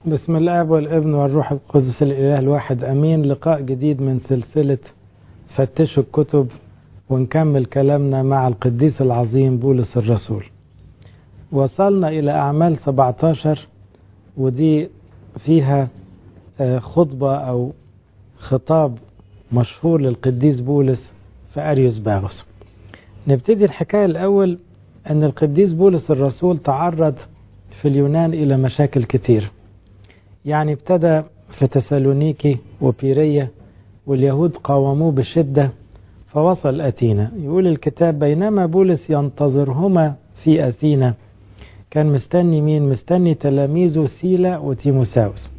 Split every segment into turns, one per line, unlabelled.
بسم الله والابن والروح القدس الإله الواحد أمين لقاء جديد من سلسلة فتشوا الكتب ونكمل كلامنا مع القديس العظيم بولس الرسول وصلنا إلى أعمال 17 ودي فيها خطبة أو خطاب مشهور للقديس بولس في أريوس باغوس نبتدي الحكاية الأول أن القديس بولس الرسول تعرض في اليونان إلى مشاكل كتير يعني ابتدى في تسالونيكي وبيرية واليهود قاوموه بشدة فوصل أثينا يقول الكتاب بينما بولس ينتظرهما في أثينا كان مستني مين مستني تلاميذه سيلا وتيموساوس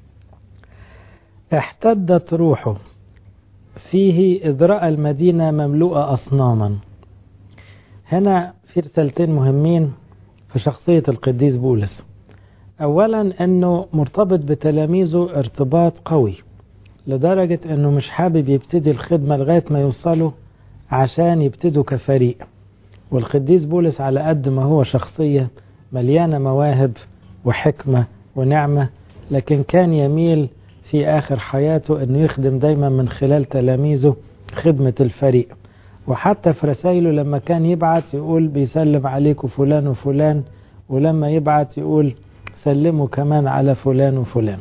احتدت روحه فيه إذ رأى المدينة مملوءة أصناما هنا في رسالتين مهمين في شخصية القديس بولس أولا أنه مرتبط بتلاميذه ارتباط قوي لدرجة أنه مش حابب يبتدي الخدمة لغاية ما يوصلوا عشان يبتدوا كفريق والقديس بولس على قد ما هو شخصية مليانة مواهب وحكمة ونعمة لكن كان يميل في آخر حياته أنه يخدم دايما من خلال تلاميذه خدمة الفريق وحتى في رسائله لما كان يبعت يقول بيسلم عليكم فلان وفلان ولما يبعت يقول سلموا كمان على فلان وفلان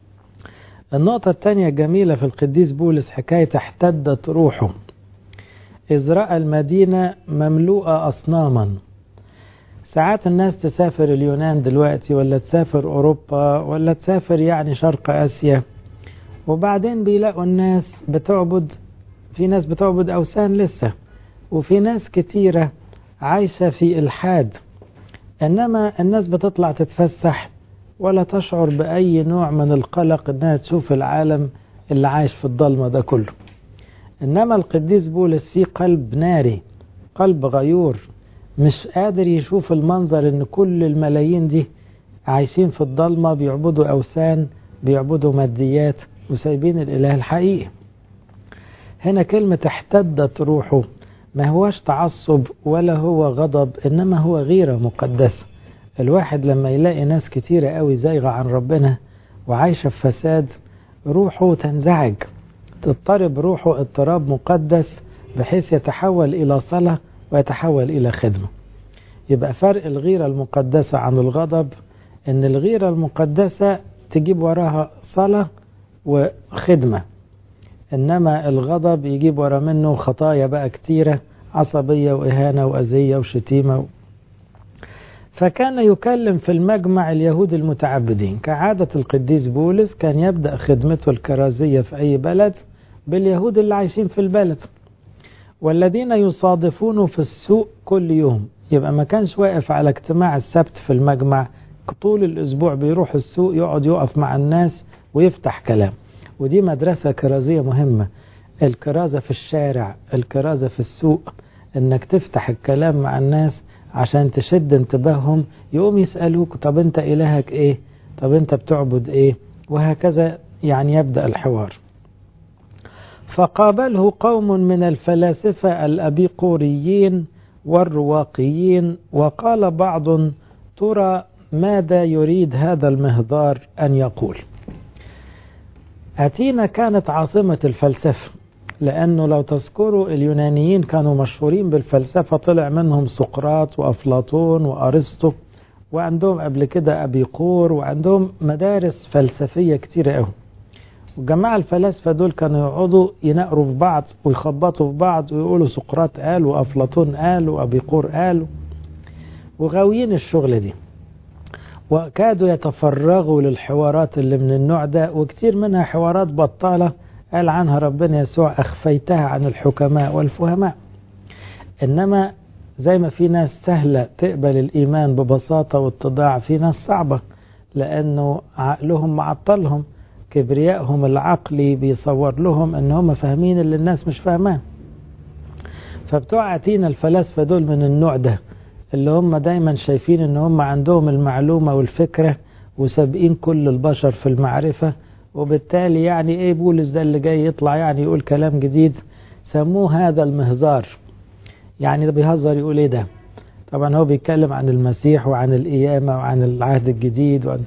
النقطة الثانية جميلة في القديس بولس حكاية احتدت روحه إذ رأى المدينة مملوءة أصناما ساعات الناس تسافر اليونان دلوقتي ولا تسافر أوروبا ولا تسافر يعني شرق آسيا وبعدين بيلاقوا الناس بتعبد في ناس بتعبد أوثان لسه وفي ناس كتيرة عايشة في إلحاد إنما الناس بتطلع تتفسح ولا تشعر بأي نوع من القلق إنها تشوف العالم اللي عايش في الضلمة ده كله إنما القديس بولس فيه قلب ناري قلب غيور مش قادر يشوف المنظر إن كل الملايين دي عايشين في الضلمة بيعبدوا أوثان بيعبدوا ماديات وسايبين الإله الحقيقي هنا كلمة احتدت روحه ما هوش تعصب ولا هو غضب إنما هو غيرة مقدسة الواحد لما يلاقي ناس كتيرة قوي زايغة عن ربنا وعايشة في فساد روحه تنزعج تضطرب روحه اضطراب مقدس بحيث يتحول إلى صلاة ويتحول إلى خدمة يبقى فرق الغيرة المقدسة عن الغضب إن الغيرة المقدسة تجيب وراها صلاة وخدمة إنما الغضب يجيب ورا منه خطايا بقى كتيرة عصبية وإهانة وأذية وشتيمة فكان يكلم في المجمع اليهود المتعبدين كعادة القديس بولس كان يبدأ خدمته الكرازية في أي بلد باليهود اللي عايشين في البلد والذين يصادفونه في السوق كل يوم يبقى ما كانش واقف على اجتماع السبت في المجمع طول الأسبوع بيروح السوق يقعد يقف مع الناس ويفتح كلام ودي مدرسة كرازية مهمة الكرازة في الشارع الكرازة في السوق انك تفتح الكلام مع الناس عشان تشد انتباههم يقوم يسألوك طب انت الهك ايه طب انت بتعبد ايه وهكذا يعني يبدأ الحوار فقابله قوم من الفلاسفة الأبيقوريين والرواقيين وقال بعض ترى ماذا يريد هذا المهذار أن يقول أثينا كانت عاصمة الفلسفة لأنه لو تذكروا اليونانيين كانوا مشهورين بالفلسفة طلع منهم سقراط وأفلاطون وأرسطو وعندهم قبل كده أبيقور وعندهم مدارس فلسفية كتيرة قوي والجماعة الفلاسفة دول كانوا يقعدوا ينقروا في بعض ويخبطوا في بعض ويقولوا سقراط قال وأفلاطون قال وأبيقور قال وغاويين الشغل دي وكادوا يتفرغوا للحوارات اللي من النوع ده وكتير منها حوارات بطالة قال عنها ربنا يسوع أخفيتها عن الحكماء والفهماء إنما زي ما في ناس سهلة تقبل الإيمان ببساطة واتضاع في ناس صعبة لأنه عقلهم معطلهم كبريائهم العقلي بيصور لهم ان هم فاهمين اللي الناس مش فاهماه فبتوع أتينا الفلاسفة دول من النوع ده اللي هم دايما شايفين ان هم عندهم المعلومة والفكرة وسابقين كل البشر في المعرفة وبالتالي يعني ايه بولس ده اللي جاي يطلع يعني يقول كلام جديد سموه هذا المهزار يعني ده بيهزر يقول ايه ده طبعا هو بيتكلم عن المسيح وعن القيامة وعن العهد الجديد وعن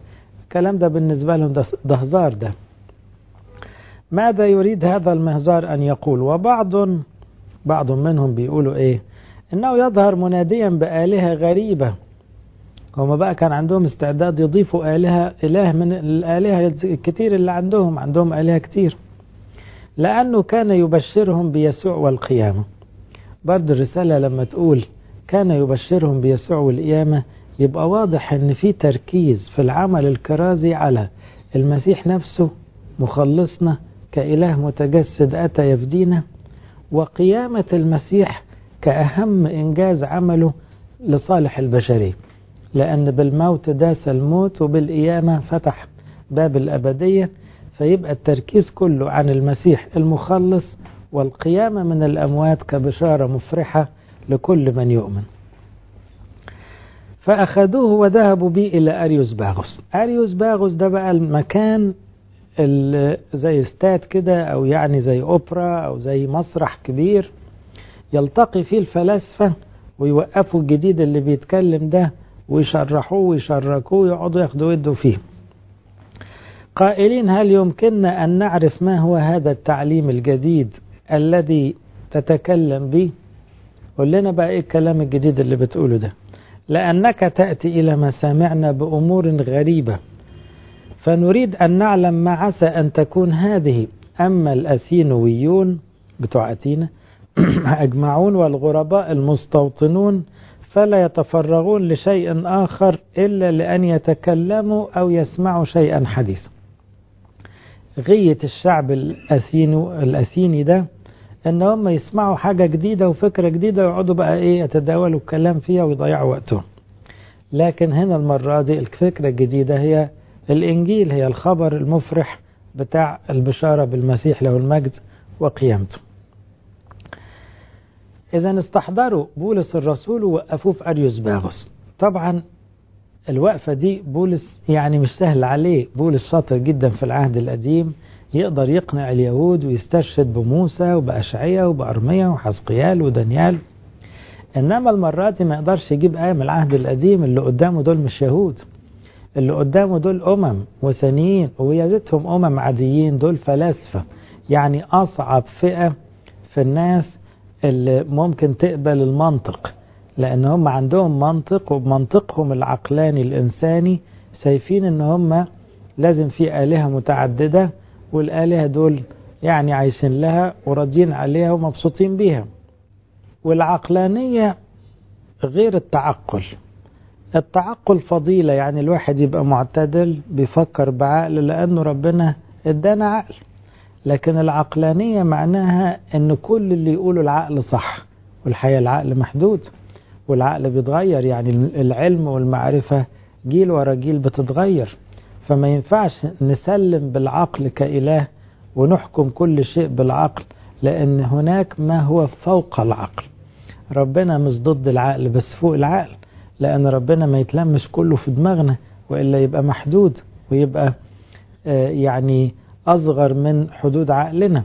الكلام ده بالنسبة لهم ده, ده هزار ده ماذا يريد هذا المهزار أن يقول وبعض بعض منهم بيقولوا إيه إنه يظهر مناديا بآلهة غريبة هما بقى كان عندهم استعداد يضيفوا آلهة إله من الآلهة الكتير اللي عندهم عندهم آلهة كتير لأنه كان يبشرهم بيسوع والقيامة برضو الرسالة لما تقول كان يبشرهم بيسوع والقيامة يبقى واضح ان في تركيز في العمل الكرازي على المسيح نفسه مخلصنا كإله متجسد أتى يفدينا وقيامة المسيح كأهم إنجاز عمله لصالح البشرية لأن بالموت داس الموت وبالقيامة فتح باب الأبدية فيبقى التركيز كله عن المسيح المخلص والقيامة من الأموات كبشارة مفرحة لكل من يؤمن فأخذوه وذهبوا به إلى أريوس باغوس أريوس باغوس ده بقى المكان زي استاد كده أو يعني زي أوبرا أو زي مسرح كبير يلتقي فيه الفلاسفة ويوقفوا الجديد اللي بيتكلم ده ويشرحوه ويشركوه ويقعدوا ياخدوا يدوا فيه قائلين هل يمكننا أن نعرف ما هو هذا التعليم الجديد الذي تتكلم به قول لنا بقى ايه الكلام الجديد اللي بتقوله ده لأنك تأتي إلى مسامعنا بأمور غريبة فنريد أن نعلم ما عسى أن تكون هذه أما الأثينويون بتوع أثينا أجمعون والغرباء المستوطنون فلا يتفرغون لشيء آخر إلا لأن يتكلموا أو يسمعوا شيئا حديثا غية الشعب الأثينو الأثيني ده ان هم يسمعوا حاجة جديدة وفكرة جديدة ويقعدوا بقى ايه يتداولوا الكلام فيها ويضيعوا وقتهم لكن هنا المرة دي الفكرة الجديدة هي الانجيل هي الخبر المفرح بتاع البشارة بالمسيح له المجد وقيامته اذا استحضروا بولس الرسول ووقفوه في اريوس باغوس طبعا الوقفة دي بولس يعني مش سهل عليه بولس شاطر جدا في العهد القديم يقدر يقنع اليهود ويستشهد بموسى وبأشعية وبأرمية وحزقيال ودانيال إنما المرة دي ما يقدرش يجيب آية من العهد القديم اللي قدامه دول مش يهود اللي قدامه دول أمم وثنيين ويادتهم أمم عاديين دول فلاسفة يعني أصعب فئة في الناس اللي ممكن تقبل المنطق لأن هم عندهم منطق وبمنطقهم العقلاني الإنساني شايفين إن هم لازم في آلهة متعددة والآلهة دول يعني عايشين لها وراضيين عليها ومبسوطين بيها والعقلانية غير التعقل التعقل فضيلة يعني الواحد يبقى معتدل بيفكر بعقل لأنه ربنا ادانا عقل لكن العقلانية معناها ان كل اللي يقوله العقل صح والحقيقة العقل محدود والعقل بيتغير يعني العلم والمعرفة جيل ورا جيل بتتغير فما ينفعش نسلم بالعقل كإله ونحكم كل شيء بالعقل لأن هناك ما هو فوق العقل ربنا مش ضد العقل بس فوق العقل لأن ربنا ما يتلمش كله في دماغنا وإلا يبقى محدود ويبقى آه يعني أصغر من حدود عقلنا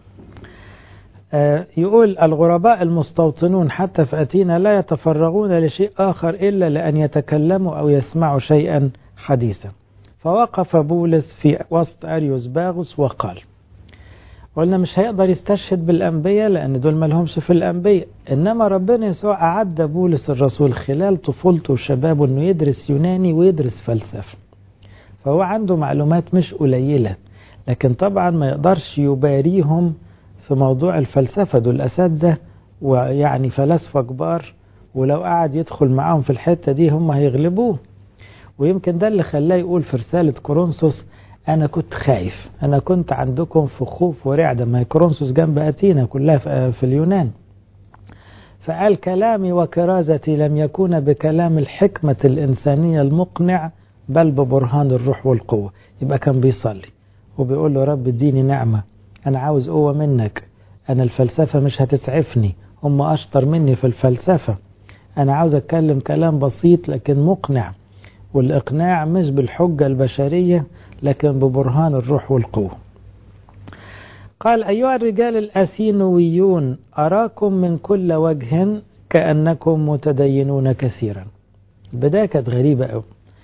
آه يقول الغرباء المستوطنون حتى في أتينا لا يتفرغون لشيء آخر إلا لأن يتكلموا أو يسمعوا شيئا حديثا فوقف بولس في وسط أريوس باغوس وقال قلنا مش هيقدر يستشهد بالأنبياء لأن دول ملهمش في الأنبياء إنما ربنا يسوع أعد بولس الرسول خلال طفولته وشبابه إنه يدرس يوناني ويدرس فلسفة فهو عنده معلومات مش قليلة لكن طبعا ما يقدرش يباريهم في موضوع الفلسفة دول أساتذة ويعني فلاسفة كبار ولو قعد يدخل معاهم في الحتة دي هم هيغلبوه ويمكن ده اللي خلاه يقول في رسالة كورنثوس أنا كنت خايف أنا كنت عندكم في خوف ورعدة ما كورنثوس جنب أتينا كلها في اليونان فقال كلامي وكرازتي لم يكون بكلام الحكمة الإنسانية المقنع بل ببرهان الروح والقوة يبقى كان بيصلي وبيقول له رب اديني نعمة أنا عاوز قوة منك أنا الفلسفة مش هتسعفني هم أشطر مني في الفلسفة أنا عاوز أتكلم كلام بسيط لكن مقنع والإقناع مش بالحجة البشرية لكن ببرهان الروح والقوة قال أيها الرجال الأثينويون أراكم من كل وجه كأنكم متدينون كثيرا البداية كانت غريبة أوي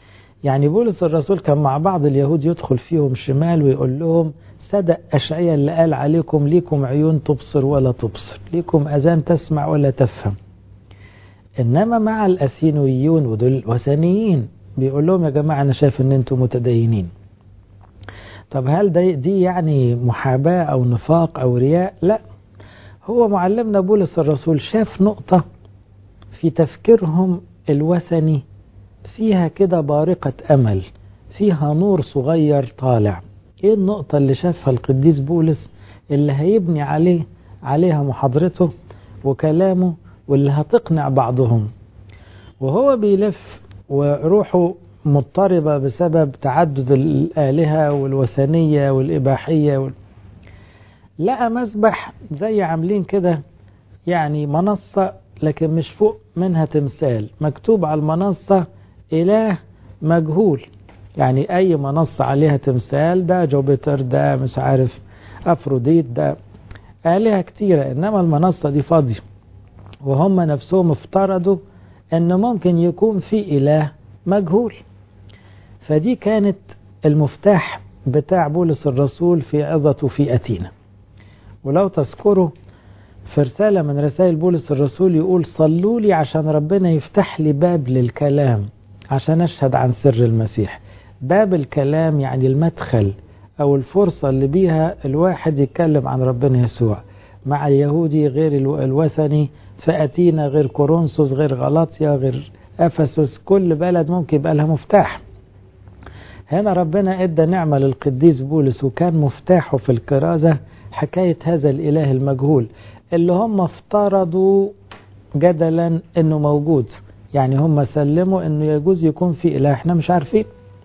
يعني بولس الرسول كان مع بعض اليهود يدخل فيهم شمال ويقول لهم صدق أشعية اللي قال عليكم ليكم عيون تبصر ولا تبصر ليكم أذان تسمع ولا تفهم إنما مع الأثينويون ودول وثنيين بيقول لهم يا جماعة أنا شايف إن أنتم متدينين طب هل دي, دي يعني محاباة أو نفاق أو رياء لا هو معلمنا بولس الرسول شاف نقطة في تفكيرهم الوثني فيها كده بارقة أمل فيها نور صغير طالع ايه النقطة اللي شافها القديس بولس اللي هيبني عليه عليها محاضرته وكلامه واللي هتقنع بعضهم وهو بيلف وروحه مضطربة بسبب تعدد الآلهة والوثنية والإباحية وال... لقى مسبح زي عاملين كده يعني منصة لكن مش فوق منها تمثال مكتوب على المنصة إله مجهول يعني أي منصة عليها تمثال ده جوبيتر ده مش عارف أفروديت ده آلهة كتيرة إنما المنصة دي فاضية وهم نفسهم افترضوا أن ممكن يكون في إله مجهول فدي كانت المفتاح بتاع بولس الرسول في عظته في أتينا ولو تذكروا في رسالة من رسائل بولس الرسول يقول صلوا لي عشان ربنا يفتح لي باب للكلام عشان أشهد عن سر المسيح باب الكلام يعني المدخل أو الفرصة اللي بيها الواحد يتكلم عن ربنا يسوع مع اليهودي غير الوثني فأتينا غير كورنثوس غير غلاطيا غير أفسس كل بلد ممكن يبقى لها مفتاح هنا ربنا ادى نعمة للقديس بولس وكان مفتاحه في الكرازة حكاية هذا الإله المجهول اللي هم افترضوا جدلا انه موجود يعني هم سلموا انه يجوز يكون في اله احنا مش عارفين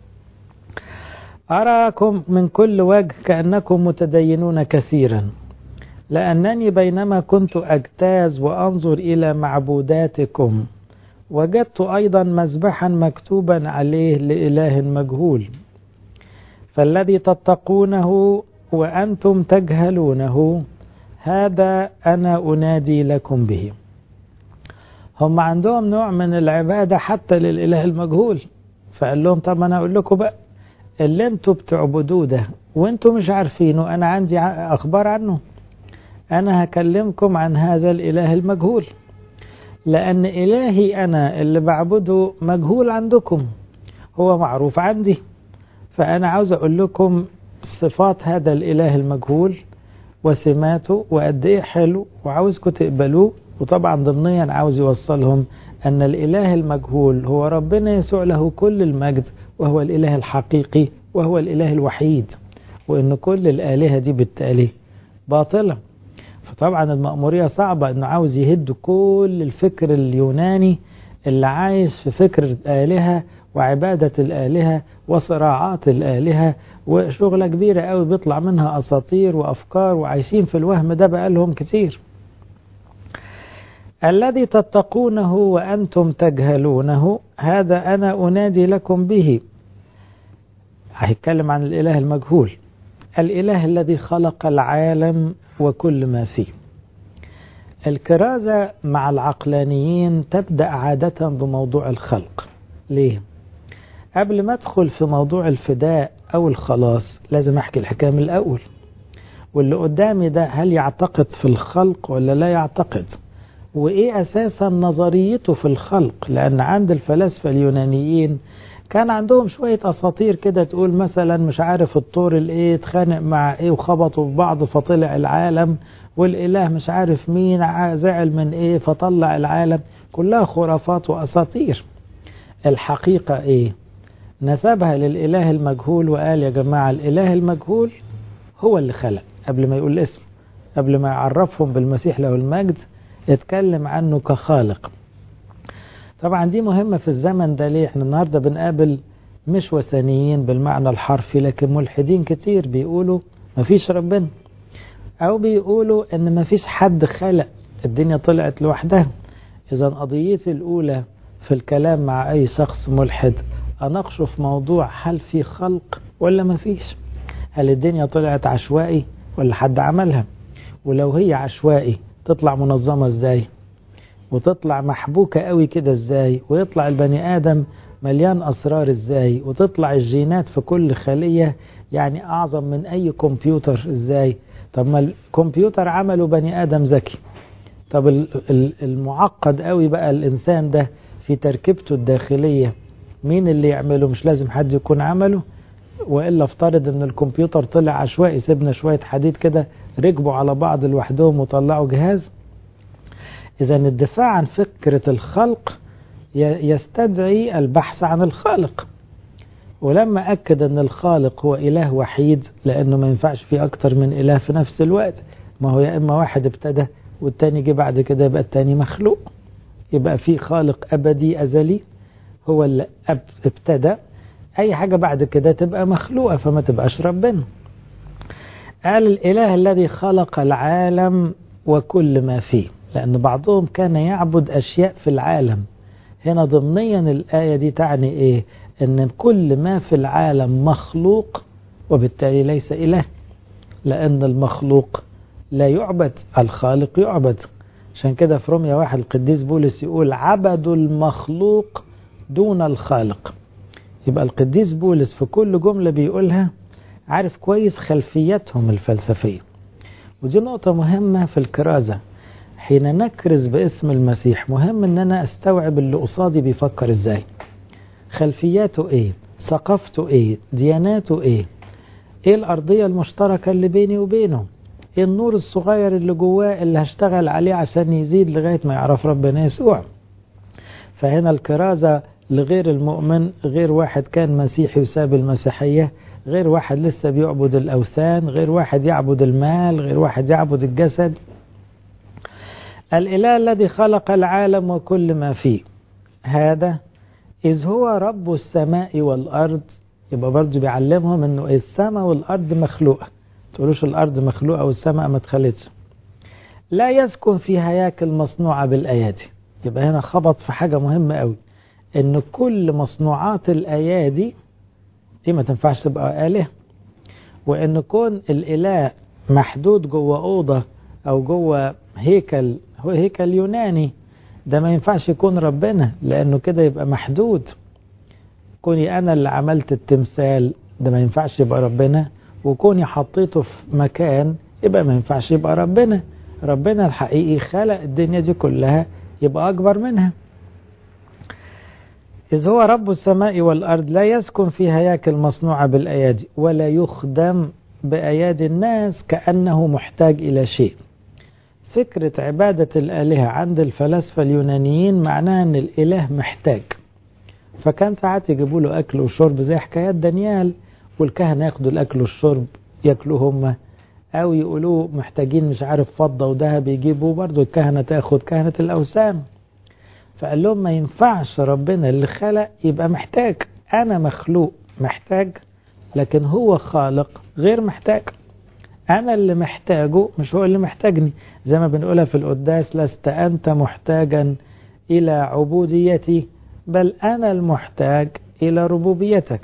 أراكم من كل وجه كأنكم متدينون كثيرا لأنني بينما كنت أجتاز وأنظر إلى معبوداتكم وجدت أيضا مذبحا مكتوبا عليه لإله مجهول فالذي تتقونه وأنتم تجهلونه هذا أنا أنادي لكم به هم عندهم نوع من العبادة حتى للإله المجهول فقال لهم طب أنا أقول لكم بقى اللي انتوا بتعبدوه ده وانتوا مش عارفينه أنا عندي أخبار عنه أنا هكلمكم عن هذا الإله المجهول لأن إلهي أنا اللي بعبده مجهول عندكم هو معروف عندي فأنا عاوز أقول لكم صفات هذا الإله المجهول وسماته وقد إيه حلو وعاوزكم تقبلوه وطبعا ضمنيا عاوز يوصلهم أن الإله المجهول هو ربنا يسوع له كل المجد وهو الإله الحقيقي وهو الإله الوحيد وأن كل الآلهة دي بالتالي باطلة فطبعا المأمورية صعبة أنه عاوز يهد كل الفكر اليوناني اللي عايز في فكر الآلهة وعبادة الآلهة وصراعات الآلهة وشغلة كبيرة قوي بيطلع منها أساطير وأفكار وعايشين في الوهم ده بقالهم كتير الذي تتقونه وأنتم تجهلونه هذا أنا أنادي لكم به هيتكلم عن الإله المجهول الإله الذي خلق العالم وكل ما فيه الكرازة مع العقلانيين تبدأ عادة بموضوع الخلق ليه؟ قبل ما أدخل في موضوع الفداء أو الخلاص لازم أحكي الحكاية من الأول واللي قدامي ده هل يعتقد في الخلق ولا لا يعتقد وإيه أساسا نظريته في الخلق لأن عند الفلاسفة اليونانيين كان عندهم شوية أساطير كده تقول مثلا مش عارف الطور الإيه اتخانق مع إيه وخبطوا في بعض فطلع العالم والإله مش عارف مين زعل من إيه فطلع العالم كلها خرافات وأساطير الحقيقة إيه نسبها للإله المجهول وقال يا جماعة الإله المجهول هو اللي خلق قبل ما يقول اسم قبل ما يعرفهم بالمسيح له المجد اتكلم عنه كخالق طبعا دي مهمة في الزمن ده ليه احنا النهاردة بنقابل مش وثنيين بالمعنى الحرفي لكن ملحدين كتير بيقولوا مفيش ربنا او بيقولوا ان مفيش حد خلق الدنيا طلعت لوحدها اذا قضيتي الاولى في الكلام مع اي شخص ملحد اناقشه في موضوع هل في خلق ولا مفيش هل الدنيا طلعت عشوائي ولا حد عملها ولو هي عشوائي تطلع منظمة ازاي وتطلع محبوكة قوي كده ازاي ويطلع البني آدم مليان أسرار إزاي وتطلع الجينات في كل خلية يعني أعظم من أي كمبيوتر إزاي طب ما الكمبيوتر عمله بني آدم ذكي طب المعقد قوي بقى الإنسان ده في تركيبته الداخلية مين اللي يعمله مش لازم حد يكون عمله وإلا افترض ان الكمبيوتر طلع عشوائي سيبنا شوية حديد كده ركبوا على بعض لوحدهم وطلعوا جهاز إذا الدفاع عن فكرة الخلق يستدعي البحث عن الخالق ولما أكد أن الخالق هو إله وحيد لأنه ما ينفعش فيه أكتر من إله في نفس الوقت ما هو يا إما واحد ابتدى والتاني جه بعد كده يبقى التاني مخلوق يبقى في خالق أبدي أزلي هو اللي ابتدى أي حاجة بعد كده تبقى مخلوقة فما تبقاش ربنا قال الإله الذي خلق العالم وكل ما فيه لأن بعضهم كان يعبد أشياء في العالم هنا ضمنيا الآية دي تعني إيه أن كل ما في العالم مخلوق وبالتالي ليس إله لأن المخلوق لا يعبد الخالق يعبد عشان كده في روميا واحد القديس بولس يقول عبدوا المخلوق دون الخالق يبقى القديس بولس في كل جملة بيقولها عارف كويس خلفيتهم الفلسفية ودي نقطة مهمة في الكرازة حين نكرز باسم المسيح مهم ان انا استوعب اللي قصادي بيفكر ازاي خلفياته ايه ثقافته ايه دياناته ايه ايه الارضية المشتركة اللي بيني وبينه ايه النور الصغير اللي جواه اللي هشتغل عليه عشان يزيد لغاية ما يعرف ربنا يسوع فهنا الكرازة لغير المؤمن غير واحد كان مسيحي وساب المسيحية غير واحد لسه بيعبد الأوثان غير واحد يعبد المال غير واحد يعبد الجسد الإله الذي خلق العالم وكل ما فيه هذا إذ هو رب السماء والأرض يبقى برضه بيعلمهم أنه السماء والأرض مخلوقة تقولوش الأرض مخلوقة والسماء ما اتخلتش لا يسكن في هياكل مصنوعة بالأيادي يبقى هنا خبط في حاجة مهمة قوي ان كل مصنوعات الايادي دي ما تنفعش تبقى آلهة وان كون الاله محدود جوه اوضه او جوه هيكل هو هيكل يوناني ده ما ينفعش يكون ربنا لانه كده يبقى محدود كوني انا اللي عملت التمثال ده ما ينفعش يبقى ربنا وكوني حطيته في مكان يبقى ما ينفعش يبقى ربنا ربنا الحقيقي خلق الدنيا دي كلها يبقى اكبر منها إذ هو رب السماء والأرض لا يسكن في هياكل مصنوعة بالأيادي ولا يخدم بأيادي الناس كأنه محتاج إلى شيء فكرة عبادة الآلهة عند الفلاسفة اليونانيين معناها أن الإله محتاج فكان ساعات يجيبوا له أكل وشرب زي حكايات دانيال والكهنة ياخدوا الأكل والشرب ياكلوا هم أو يقولوا محتاجين مش عارف فضة وذهب يجيبوا برضه الكهنة تاخد كهنة الأوثان فقال لهم ما ينفعش ربنا اللي خلق يبقى محتاج أنا مخلوق محتاج لكن هو خالق غير محتاج أنا اللي محتاجه مش هو اللي محتاجني زي ما بنقولها في القداس لست أنت محتاجا إلى عبوديتي بل أنا المحتاج إلى ربوبيتك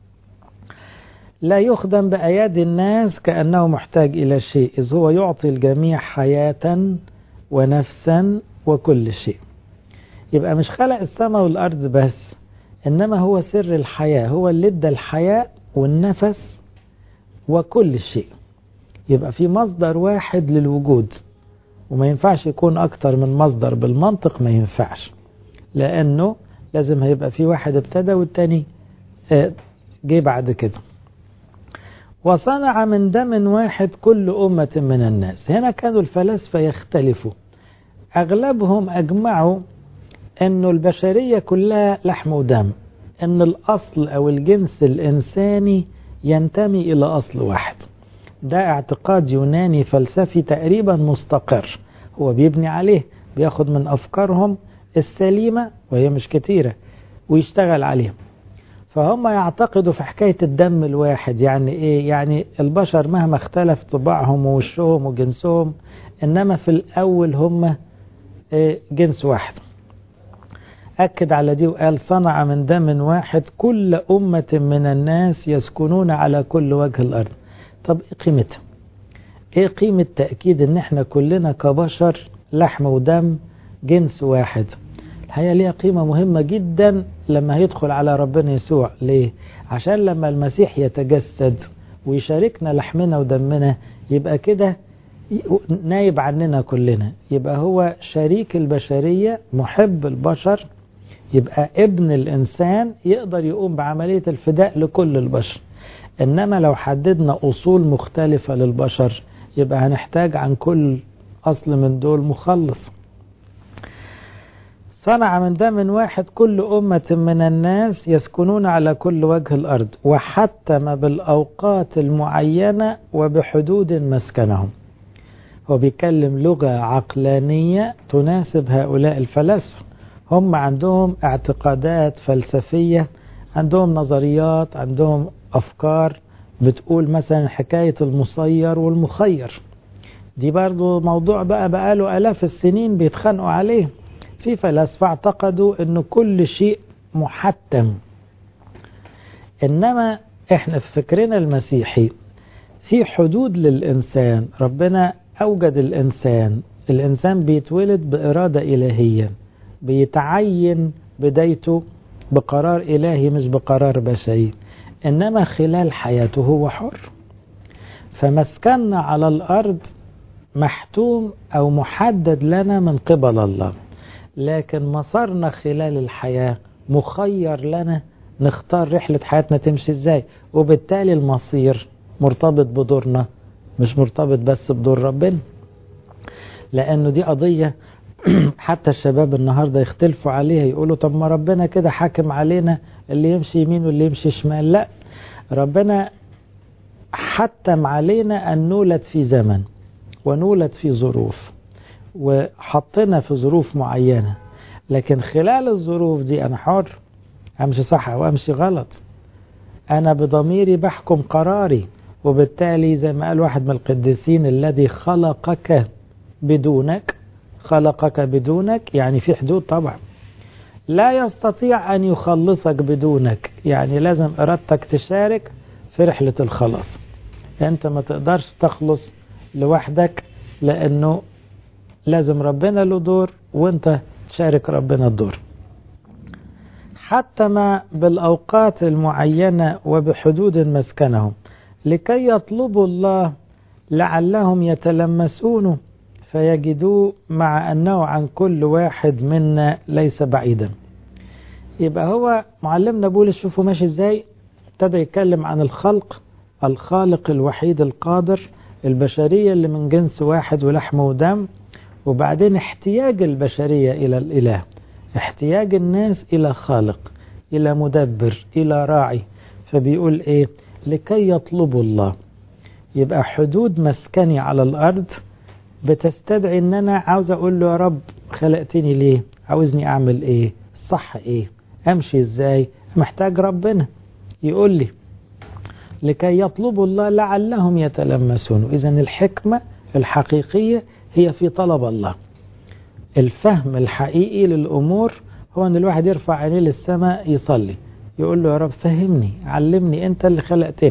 لا يخدم بأيادي الناس كأنه محتاج إلى شيء إذ هو يعطي الجميع حياة ونفسا وكل شيء يبقى مش خلق السماء والأرض بس إنما هو سر الحياة هو اللي ادى الحياة والنفس وكل شيء يبقى في مصدر واحد للوجود وما ينفعش يكون أكتر من مصدر بالمنطق ما ينفعش لأنه لازم هيبقى في واحد ابتدى والتاني جه بعد كده وصنع من دم واحد كل أمة من الناس هنا كانوا الفلاسفة يختلفوا أغلبهم أجمعوا أنه البشرية كلها لحم ودم أن الأصل أو الجنس الإنساني ينتمي إلى أصل واحد ده اعتقاد يوناني فلسفي تقريبا مستقر هو بيبني عليه بياخد من أفكارهم السليمة وهي مش كتيرة ويشتغل عليهم فهم يعتقدوا في حكاية الدم الواحد يعني إيه يعني البشر مهما اختلف طباعهم ووشهم وجنسهم إنما في الأول هم إيه جنس واحد أكد على دي وقال صنع من دم واحد كل أمة من الناس يسكنون على كل وجه الأرض طب إيه قيمتها إيه قيمة تأكيد إن إحنا كلنا كبشر لحم ودم جنس واحد الحقيقة ليها قيمة مهمة جدا لما هيدخل على ربنا يسوع ليه؟ عشان لما المسيح يتجسد ويشاركنا لحمنا ودمنا يبقى كده نايب عننا كلنا يبقى هو شريك البشرية محب البشر يبقى ابن الإنسان يقدر يقوم بعملية الفداء لكل البشر إنما لو حددنا أصول مختلفة للبشر يبقى هنحتاج عن كل أصل من دول مخلص صنع من دم واحد كل أمة من الناس يسكنون على كل وجه الأرض وحتم بالأوقات المعينة وبحدود مسكنهم هو بيتكلم لغة عقلانية تناسب هؤلاء الفلاسفة هم عندهم اعتقادات فلسفية عندهم نظريات عندهم أفكار بتقول مثلا حكاية المصير والمخير دي برضو موضوع بقى بقاله آلاف السنين بيتخانقوا عليه في فلاسفة اعتقدوا أن كل شيء محتم إنما إحنا في فكرنا المسيحي في حدود للإنسان ربنا أوجد الإنسان الإنسان بيتولد بإرادة إلهية بيتعين بدايته بقرار إلهي مش بقرار بشري إنما خلال حياته هو حر فمسكننا على الأرض محتوم أو محدد لنا من قبل الله لكن مسارنا خلال الحياة مخير لنا نختار رحلة حياتنا تمشي ازاي وبالتالي المصير مرتبط بدورنا مش مرتبط بس بدور ربنا لأنه دي قضية حتى الشباب النهاردة يختلفوا عليها يقولوا طب ما ربنا كده حاكم علينا اللي يمشي يمين واللي يمشي شمال لا ربنا حتم علينا أن نولد في زمن ونولد في ظروف وحطنا في ظروف معينة لكن خلال الظروف دي أنا حر أمشي صح أو أمشي غلط أنا بضميري بحكم قراري وبالتالي زي ما قال واحد من القديسين الذي خلقك بدونك خلقك بدونك يعني في حدود طبعا لا يستطيع أن يخلصك بدونك يعني لازم إرادتك تشارك في رحلة الخلاص أنت ما تقدرش تخلص لوحدك لأنه لازم ربنا له دور وانت تشارك ربنا الدور حتى ما بالأوقات المعينة وبحدود مسكنهم لكي يطلبوا الله لعلهم يتلمسونه فيجدوه مع أنه عن كل واحد منا ليس بعيدا يبقى هو معلمنا بولس شوفوا ماشي ازاي ابتدى يتكلم عن الخلق الخالق الوحيد القادر البشرية اللي من جنس واحد ولحم ودم وبعدين احتياج البشرية إلى الإله احتياج الناس إلى خالق إلى مدبر إلى راعي فبيقول إيه لكي يطلبوا الله يبقى حدود مسكني على الأرض بتستدعي ان انا عاوز اقول له يا رب خلقتني ليه عاوزني اعمل ايه صح ايه امشي ازاي محتاج ربنا يقول لي لكي يطلبوا الله لعلهم يتلمسون اذا الحكمة الحقيقية هي في طلب الله الفهم الحقيقي للامور هو ان الواحد يرفع عينيه للسماء يصلي يقول له يا رب فهمني علمني انت اللي خلقتني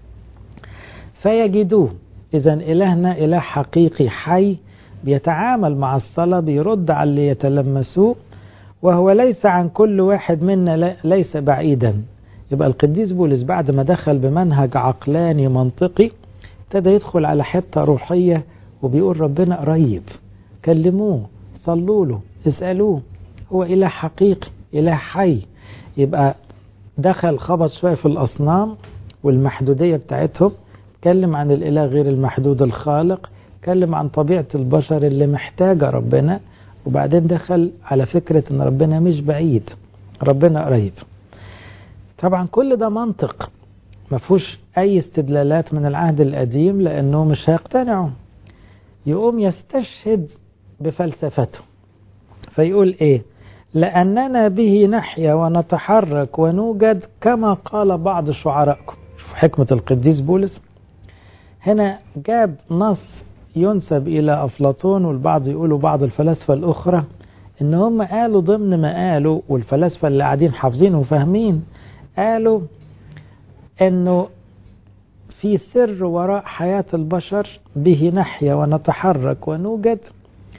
فيجدوه إذا إلهنا إله حقيقي حي بيتعامل مع الصلاة بيرد على اللي يتلمسوه وهو ليس عن كل واحد منا ليس بعيدا يبقى القديس بولس بعد ما دخل بمنهج عقلاني منطقي ابتدى يدخل على حتة روحية وبيقول ربنا قريب كلموه صلوا له اسألوه هو إله حقيقي إله حي يبقى دخل خبط شوية في الأصنام والمحدودية بتاعتهم اتكلم عن الإله غير المحدود الخالق اتكلم عن طبيعة البشر اللي محتاجة ربنا وبعدين دخل على فكرة ان ربنا مش بعيد ربنا قريب طبعا كل ده منطق ما فيهوش اي استدلالات من العهد القديم لانه مش هيقتنعوا يقوم يستشهد بفلسفته فيقول ايه لاننا به نحيا ونتحرك ونوجد كما قال بعض شعرائكم شوف حكمة القديس بولس هنا جاب نص ينسب إلى أفلاطون والبعض يقولوا بعض الفلاسفة الأخرى إن هم قالوا ضمن ما قالوا والفلاسفة اللي قاعدين حافظين وفاهمين قالوا إنه في سر وراء حياة البشر به نحيا ونتحرك ونوجد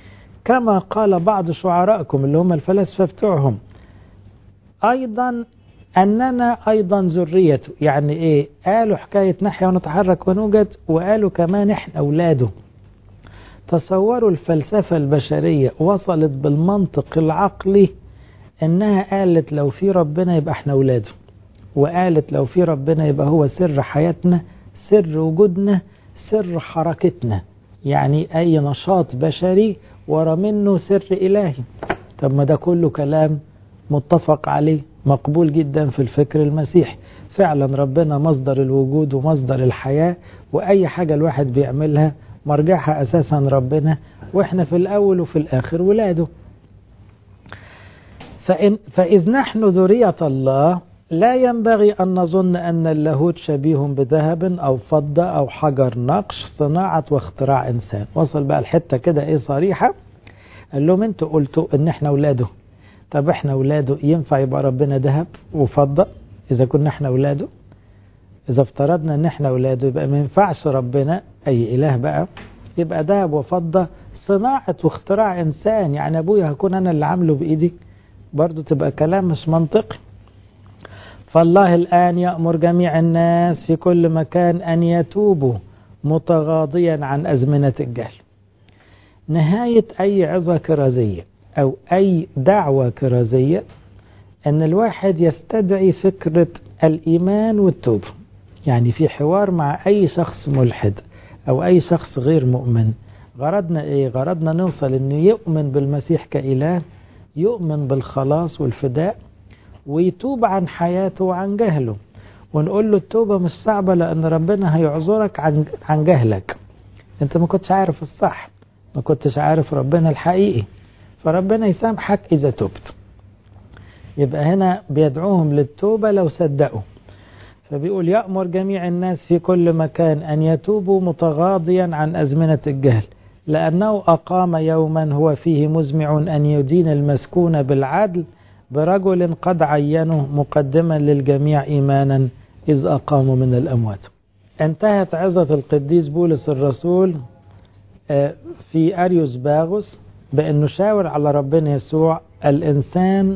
كما قال بعض شعرائكم اللي هم الفلاسفة بتوعهم أيضا أننا أيضا ذريته يعني إيه قالوا حكاية نحيا ونتحرك ونوجد وقالوا كمان إحنا أولاده تصوروا الفلسفة البشرية وصلت بالمنطق العقلي إنها قالت لو في ربنا يبقى إحنا أولاده وقالت لو في ربنا يبقى هو سر حياتنا سر وجودنا سر حركتنا يعني أي نشاط بشري ورا منه سر إلهي طب ما ده كله كلام متفق عليه مقبول جدا في الفكر المسيحي فعلا ربنا مصدر الوجود ومصدر الحياة وأي حاجة الواحد بيعملها مرجعها أساسا ربنا وإحنا في الأول وفي الآخر ولاده فإن فإذ نحن ذرية الله لا ينبغي أن نظن أن اللاهوت شبيه بذهب أو فضة أو حجر نقش صناعة واختراع إنسان وصل بقى الحتة كده إيه صريحة قال لهم أنتوا قلتوا إن إحنا أولاده طب إحنا أولاده ينفع يبقى ربنا ذهب وفضة إذا كنا إحنا أولاده إذا افترضنا إن إحنا أولاده يبقى ما ينفعش ربنا أي إله بقى يبقى ذهب وفضة صناعة واختراع إنسان يعني أبويا هكون أنا اللي عامله بإيدي برضو تبقى كلام مش منطقي فالله الآن يأمر جميع الناس في كل مكان أن يتوبوا متغاضيا عن أزمنة الجهل نهاية أي عظة كرازية أو أي دعوة كرازية أن الواحد يستدعي فكرة الإيمان والتوبة يعني في حوار مع أي شخص ملحد أو أي شخص غير مؤمن غرضنا إيه؟ غرضنا نوصل أنه يؤمن بالمسيح كإله يؤمن بالخلاص والفداء ويتوب عن حياته وعن جهله ونقول له التوبة مش صعبة لأن ربنا هيعذرك عن عن جهلك أنت ما كنتش عارف الصح ما كنتش عارف ربنا الحقيقي فربنا يسامحك إذا تبت يبقى هنا بيدعوهم للتوبة لو صدقوا فبيقول يأمر جميع الناس في كل مكان أن يتوبوا متغاضيا عن أزمنة الجهل لأنه أقام يوما هو فيه مزمع أن يدين المسكون بالعدل برجل قد عينه مقدما للجميع إيمانا إذ أقاموا من الأموات انتهت عظة القديس بولس الرسول في أريوس باغوس بأنه شاور على ربنا يسوع الإنسان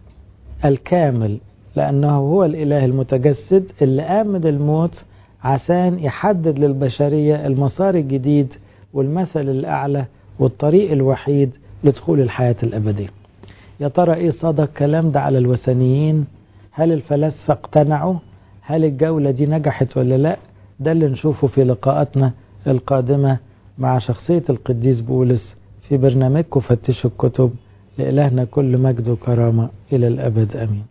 الكامل لأنه هو الإله المتجسد اللي آمد الموت عشان يحدد للبشرية المسار الجديد والمثل الأعلى والطريق الوحيد لدخول الحياة الأبدية يا ترى إيه صدق كلام ده على الوثنيين هل الفلاسفة اقتنعوا هل الجولة دي نجحت ولا لا ده اللي نشوفه في لقاءاتنا القادمة مع شخصية القديس بولس في برنامجكم فتشوا الكتب لإلهنا كل مجد وكرامة إلى الأبد أمين